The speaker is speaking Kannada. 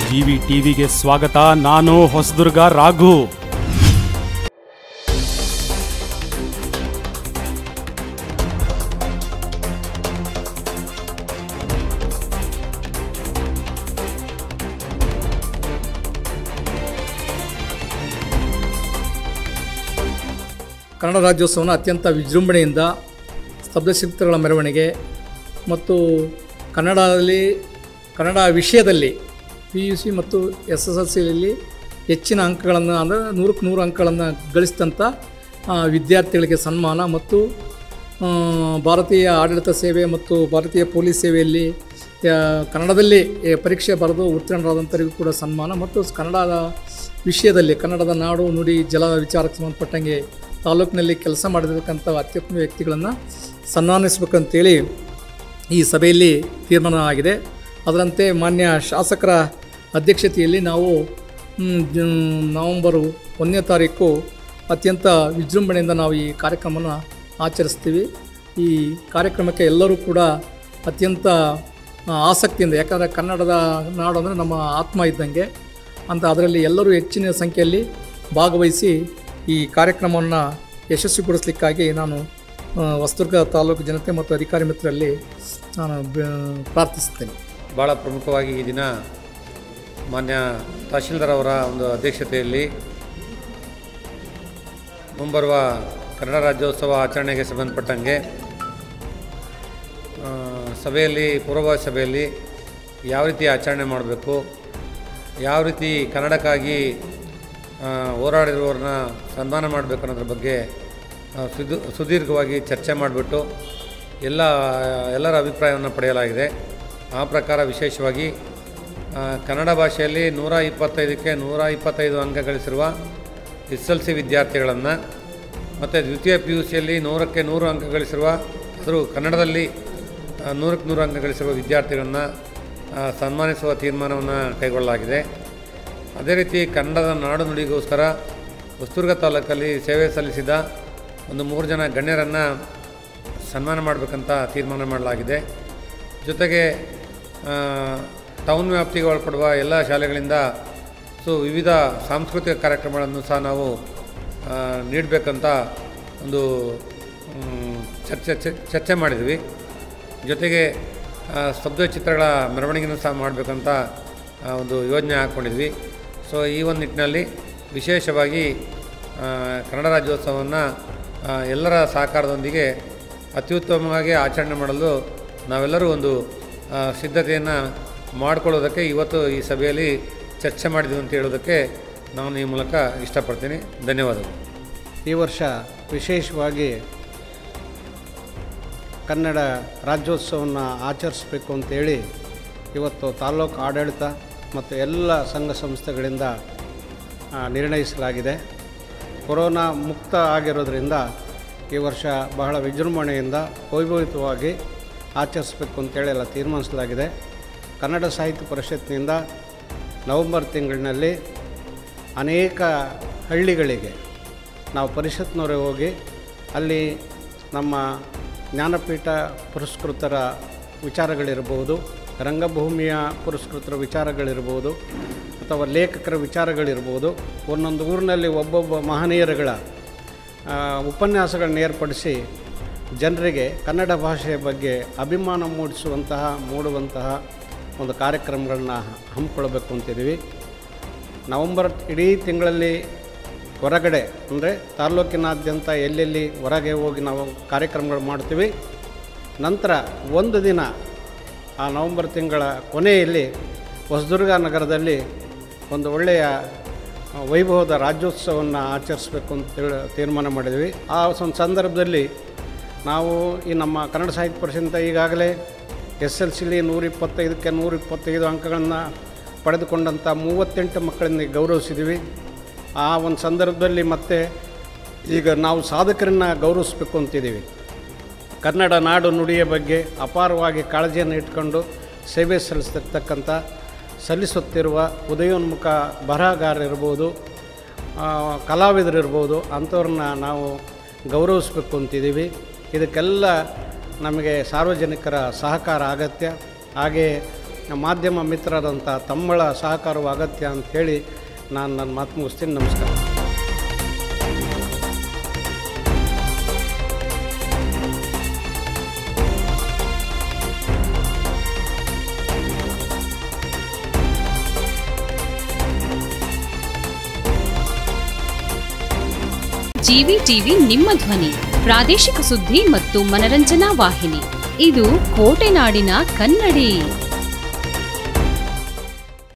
ಜಿವಿ ಟಿವಿಗೆ ಸ್ವಾಗತ ನಾನು ಹೊಸದುರ್ಗ ರಾಘು ಕನ್ನಡ ರಾಜ್ಯೋತ್ಸವನ ಅತ್ಯಂತ ವಿಜೃಂಭಣೆಯಿಂದ ಸ್ತಬ್ಧಚಿತ್ರಗಳ ಮೆರವಣಿಗೆ ಮತ್ತು ಕನ್ನಡದಲ್ಲಿ ಕನ್ನಡ ವಿಷಯದಲ್ಲಿ ಪಿ ಯು ಸಿ ಮತ್ತು ಎಸ್ ಎಸ್ ಎಲ್ ಸಿಯಲ್ಲಿ ಹೆಚ್ಚಿನ ಅಂಕಗಳನ್ನು ಅಂದರೆ ನೂರಕ್ಕೆ ನೂರು ಅಂಕಗಳನ್ನು ಗಳಿಸಿದಂಥ ಆ, ವಿದ್ಯಾರ್ಥಿಗಳಿಗೆ ಸನ್ಮಾನ ಮತ್ತು ಆ, ಭಾರತೀಯ ಆಡಳಿತ ಸೇವೆ ಮತ್ತು ಭಾರತೀಯ ಪೊಲೀಸ್ ಸೇವೆಯಲ್ಲಿ ಆ, ಕನ್ನಡದಲ್ಲಿ ಏ, ಪರೀಕ್ಷೆ ಬರೆದು ಉತ್ತೀರ್ಣರಾದಂಥವರಿಗೂ ಕೂಡ ಸನ್ಮಾನ ಮತ್ತು ಕನ್ನಡದ ವಿಷಯದಲ್ಲಿ ಕನ್ನಡದ ನಾಡು ನುಡಿ ಜಲ ವಿಚಾರಕ್ಕೆ ಸಂಬಂಧಪಟ್ಟಂಗೆ ತಾಲೂಕಿನಲ್ಲಿ ಕೆಲಸ ಮಾಡಿರ್ತಕ್ಕಂಥ ಅತ್ಯುತ್ತಮ ವ್ಯಕ್ತಿಗಳನ್ನು ಸನ್ಮಾನಿಸಬೇಕಂತೇಳಿ ಈ ಸಭೆಯಲ್ಲಿ ತೀರ್ಮಾನ ಆಗಿದೆ ಅದರಂತೆ ಮಾನ್ಯ ಶಾಸಕರ ಅಧ್ಯಕ್ಷತೆಯಲ್ಲಿ ನಾವು ಮ್, ಜ- ನವಂಬರು ಒಂದನೇ ತಾರೀಕು ಅತ್ಯಂತ ವಿಜೃಂಭಣೆಯಿಂದ ನಾವು ಈ ಕಾರ್ಯಕ್ರಮನ ಆಚರಿಸ್ತೀವಿ ಈ ಕಾರ್ಯಕ್ರಮಕ್ಕೆ ಎಲ್ಲರೂ ಕೂಡ ಅತ್ಯಂತ ಆ, ಆಸಕ್ತಿಯಿಂದ ಯಾಕಂದರೆ ಕನ್ನಡದ ನಾಡು ಅಂದರೆ ನಮ್ಮ ಆತ್ಮ ಇದ್ದಂಗೆ ಅಂತ ಅದರಲ್ಲಿ ಎಲ್ಲರೂ ಹೆಚ್ಚಿನ ಸಂಖ್ಯೆಯಲ್ಲಿ ಭಾಗವಹಿಸಿ ಈ ಕಾರ್ಯಕ್ರಮವನ್ನು ಯಶಸ್ವಿಗೊಳಿಸಲಿಕ್ಕಾಗಿ ನಾನು ಆ, ಹೊಸದುರ್ಗ ತಾಲೂಕು ಜನತೆ ಮತ್ತು ಅಧಿಕಾರಿ ಮಿತ್ರರಲ್ಲಿ ನಾನು ಬ- ಪ್ರಾರ್ಥಿಸ್ತೇನೆ ಭಾಳ ಪ್ರಮುಖವಾಗಿ ಈ ದಿನ ಮಾನ್ಯ ತಹಶೀಲ್ದಾರ್ ಅವರ ಒಂದು ಅಧ್ಯಕ್ಷತೆಯಲ್ಲಿ ಮುಂಬರುವ ಕನ್ನಡ ರಾಜ್ಯೋತ್ಸವ ಆಚರಣೆಗೆ ಸಂಬಂಧಪಟ್ಟಂಗೆ ಆ, ಸಭೆಯಲ್ಲಿ ಪೂರ್ವಭಾವಿ ಸಭೆಯಲ್ಲಿ ಯಾವ ರೀತಿ ಆಚರಣೆ ಮಾಡಬೇಕು ಯಾವ ರೀತಿ ಕನ್ನಡಕ್ಕಾಗಿ ಆ, ಹೋರಾಡಿರುವವ್ರನ್ನ ಸನ್ಮಾನ ಮಾಡಬೇಕು ಅನ್ನೋದ್ರ ಬಗ್ಗೆ ಆ, ಸುದು ಸುದೀರ್ಘವಾಗಿ ಚರ್ಚೆ ಮಾಡಿಬಿಟ್ಟು ಎಲ್ಲ ಎಲ್ಲರ ಅಭಿಪ್ರಾಯವನ್ನು ಪಡೆಯಲಾಗಿದೆ ಆ ಪ್ರಕಾರ ವಿಶೇಷವಾಗಿ ಆ, ಕನ್ನಡ ಭಾಷೆಯಲ್ಲಿ ನೂರ ಇಪ್ಪತ್ತೈದಕ್ಕೆ ನೂರ ಇಪ್ಪತ್ತೈದು ಅಂಕ ಗಳಿಸಿರುವ ಎಸ್ ಎಲ್ ಸಿ ವಿದ್ಯಾರ್ಥಿಗಳನ್ನು ಮತ್ತು ದ್ವಿತೀಯ ಪಿ ಯು ಸಿಯಲ್ಲಿ ನೂರಕ್ಕೆ ನೂರು ಅಂಕ ಗಳಿಸಿರುವ ಆದರೂ ಕನ್ನಡದಲ್ಲಿ ಆ, ನೂರಕ್ಕೆ ನೂರು ಅಂಕ ಗಳಿಸಿರುವ ವಿದ್ಯಾರ್ಥಿಗಳನ್ನು ಆ, ಸನ್ಮಾನಿಸುವ ತೀರ್ಮಾನವನ್ನು ಕೈಗೊಳ್ಳಲಾಗಿದೆ ಅದೇ ರೀತಿ ಕನ್ನಡದ ನಾಡು ನುಡಿಗೋಸ್ಕರ ಹೊಸದುರ್ಗ ತಾಲೂಕಲ್ಲಿ ಸೇವೆ ಸಲ್ಲಿಸಿದ ಒಂದು ಮೂರು ಜನ ಗಣ್ಯರನ್ನು ಸನ್ಮಾನ ಮಾಡಬೇಕಂತ ತೀರ್ಮಾನ ಮಾಡಲಾಗಿದೆ ಜೊತೆಗೆ ಆ, ಟೌನ್ ವ್ಯಾಪ್ತಿಗೆ ಒಳಪಡುವ ಎಲ್ಲ ಶಾಲೆಗಳಿಂದ ಸೊ ವಿವಿಧ ಸಾಂಸ್ಕೃತಿಕ ಕಾರ್ಯಕ್ರಮಗಳನ್ನು ಸಹ ನಾವು ಆ, ನೀಡಬೇಕಂತ ಒಂದು ಮ್, ಚರ್ಚೆ ಚೆ- ಚರ್ಚೆ ಮಾಡಿದ್ವಿ ಜೊತೆಗೆ ಆ, ಸ್ತಬ್ಧ ಚಿತ್ರಗಳ ಮೆರವಣಿಗೆನೂ ಸಹ ಮಾಡಬೇಕಂತ ಆ, ಒಂದು ಯೋಜನೆ ಹಾಕ್ಕೊಂಡಿದ್ವಿ ಸೊ ಈ ಒಂದು ನಿಟ್ಟಿನಲ್ಲಿ ವಿಶೇಷವಾಗಿ ಆ, ಕನ್ನಡ ರಾಜ್ಯೋತ್ಸವವನ್ನು ಆ, ಎಲ್ಲರ ಸಹಕಾರದೊಂದಿಗೆ ಅತ್ಯುತ್ತಮವಾಗಿ ಆಚರಣೆ ಮಾಡಲು ನಾವೆಲ್ಲರೂ ಒಂದು ಆ, ಸಿದ್ಧತೆಯನ್ನು ಮಾಡಿಕೊಳ್ಳೋದಕ್ಕೆ ಇವತ್ತು ಈ ಸಭೆಯಲ್ಲಿ ಚರ್ಚೆ ಮಾಡಿದ್ವಿ ಅಂತ ಹೇಳೋದಕ್ಕೆ ನಾನು ಈ ಮೂಲಕ ಇಷ್ಟಪಡ್ತೀನಿ ಧನ್ಯವಾದಗಳು ಈ ವರ್ಷ ವಿಶೇಷವಾಗಿ ಕನ್ನಡ ರಾಜ್ಯೋತ್ಸವವನ್ನು ಆಚರಿಸಬೇಕು ಅಂತೇಳಿ ಇವತ್ತು ತಾಲ್ಲೂಕು ಆಡಳಿತ ಮತ್ತು ಎಲ್ಲ ಸಂಘ ಸಂಸ್ಥೆಗಳಿಂದ ಆ, ನಿರ್ಣಯಿಸಲಾಗಿದೆ ಕೊರೋನಾ ಮುಕ್ತ ಆಗಿರೋದ್ರಿಂದ ಈ ವರ್ಷ ಬಹಳ ವಿಜೃಂಭಣೆಯಿಂದ ವೈಭವಿತವಾಗಿ ಆಚರಿಸಬೇಕು ಅಂತೇಳಿ ಎಲ್ಲ ತೀರ್ಮಾನಿಸಲಾಗಿದೆ ಕನ್ನಡ ಸಾಹಿತ್ಯ ಪರಿಷತ್ನಿಂದ ನವೆಂಬರ್ ತಿಂಗಳಿನಲ್ಲಿ ಅನೇಕ ಹಳ್ಳಿಗಳಿಗೆ ನಾವು ಪರಿಷತ್ನವರೇ ಹೋಗಿ ಅಲ್ಲಿ ನಮ್ಮ ಜ್ಞಾನಪೀಠ ಪುರಸ್ಕೃತರ ವಿಚಾರಗಳಿರ್ಬೋದು ರಂಗಭೂಮಿಯ ಪುರಸ್ಕೃತರ ವಿಚಾರಗಳಿರ್ಬೋದು ಅಥವಾ ಲೇಖಕರ ವಿಚಾರಗಳಿರ್ಬೋದು ಒಂದೊಂದು ಊರಿನಲ್ಲಿ ಒಬ್ಬೊಬ್ಬ ಮಹನೀಯರುಗಳ ಆ, ಉಪನ್ಯಾಸಗಳನ್ನ ಏರ್ಪಡಿಸಿ ಜನರಿಗೆ ಕನ್ನಡ ಭಾಷೆಯ ಬಗ್ಗೆ ಅಭಿಮಾನ ಮೂಡಿಸುವಂತಹ ಮೂಡುವಂತಹ ಒಂದು ಕಾರ್ಯಕ್ರಮಗಳನ್ನ ಹಮ್ಮಿಕೊಳ್ಬೇಕು ಅಂತಿದ್ದೀವಿ ನವಂಬರ್ ಇಡೀ ತಿಂಗಳಲ್ಲಿ ಹೊರಗಡೆ ಅಂದರೆ ತಾಲ್ಲೂಕಿನಾದ್ಯಂತ ಎಲ್ಲೆಲ್ಲಿ ಹೊರಗೆ ಹೋಗಿ ನಾವು ಕಾರ್ಯಕ್ರಮಗಳು ಮಾಡ್ತೀವಿ ನಂತರ ಒಂದು ದಿನ ಆ ನವಂಬರ್ ತಿಂಗಳ ಕೊನೆಯಲ್ಲಿ ಹೊಸದುರ್ಗ ನಗರದಲ್ಲಿ ಒಂದು ಒಳ್ಳೆಯ ಆ, ವೈಭವದ ರಾಜ್ಯೋತ್ಸವವನ್ನು ಆಚರಿಸಬೇಕು ಅಂತ ಹೇಳಿ ತೀರ್ಮಾನ ಮಾಡಿದ್ವಿ ಆ ಒಂದು ಸಂದರ್ಭದಲ್ಲಿ ನಾವು ಈ ನಮ್ಮ ಕನ್ನಡ ಸಾಹಿತ್ಯ ಪರಿಷತ್ ಈಗಾಗಲೇ ಎಸ್ ಎಲ್ ಸಿಲಿ ನೂರ ಇಪ್ಪತ್ತೈದಕ್ಕೆ ನೂರ ಇಪ್ಪತ್ತೈದು ಅಂಕಗಳನ್ನು ಪಡೆದುಕೊಂಡಂಥ ಮೂವತ್ತೆಂಟು ಮಕ್ಕಳನ್ನ ಗೌರವಿಸಿದ್ದೀವಿ ಆ ಒಂದು ಸಂದರ್ಭದಲ್ಲಿ ಮತ್ತೆ ಈಗ ನಾವು ಸಾಧಕರನ್ನು ಗೌರವಿಸಬೇಕು ಅಂತಿದ್ದೀವಿ ಕನ್ನಡ ನಾಡು ನುಡಿಯ ಬಗ್ಗೆ ಅಪಾರವಾಗಿ ಕಾಳಜಿಯನ್ನು ಇಟ್ಕೊಂಡು ಸೇವೆ ಸಲ್ಲಿಸ್ತಿರ್ತಕ್ಕಂಥ ಸಲ್ಲಿಸುತ್ತಿರುವ ಉದಯೋನ್ಮುಖ ಬರಹಗಾರರಿರ್ಬೋದು ಆ, ಕಲಾವಿದರಿರ್ಬೋದು ಅಂಥವ್ರನ್ನ ನಾವು ಗೌರವಿಸಬೇಕು ಅಂತಿದ್ದೀವಿ ಇದಕ್ಕೆಲ್ಲ ನಮಗೆ ಸಾರ್ವಜನಿಕರ ಸಹಕಾರ ಅಗತ್ಯ ಹಾಗೆ ಮಾಧ್ಯಮ ಮಿತ್ರರಾದಂಥ ತಮ್ಮಳ ಸಹಕಾರವು ಅಗತ್ಯ ಅಂತ ಹೇಳಿ ನಾನು ನನ್ನ ಮಾತು ಮುಗಿಸ್ತೀನಿ ನಮಸ್ಕಾರ ಜಿವಿ ಟಿವಿ ನಿಮ್ಮ ಧ್ವನಿ ಪ್ರಾದೇಶಿಕ ಸುದ್ದಿ ಮತ್ತು ಮನರಂಜನಾ ವಾಹಿನಿ ಇದು ಕೋಟೆನಾಡಿನ ಕನ್ನಡಿ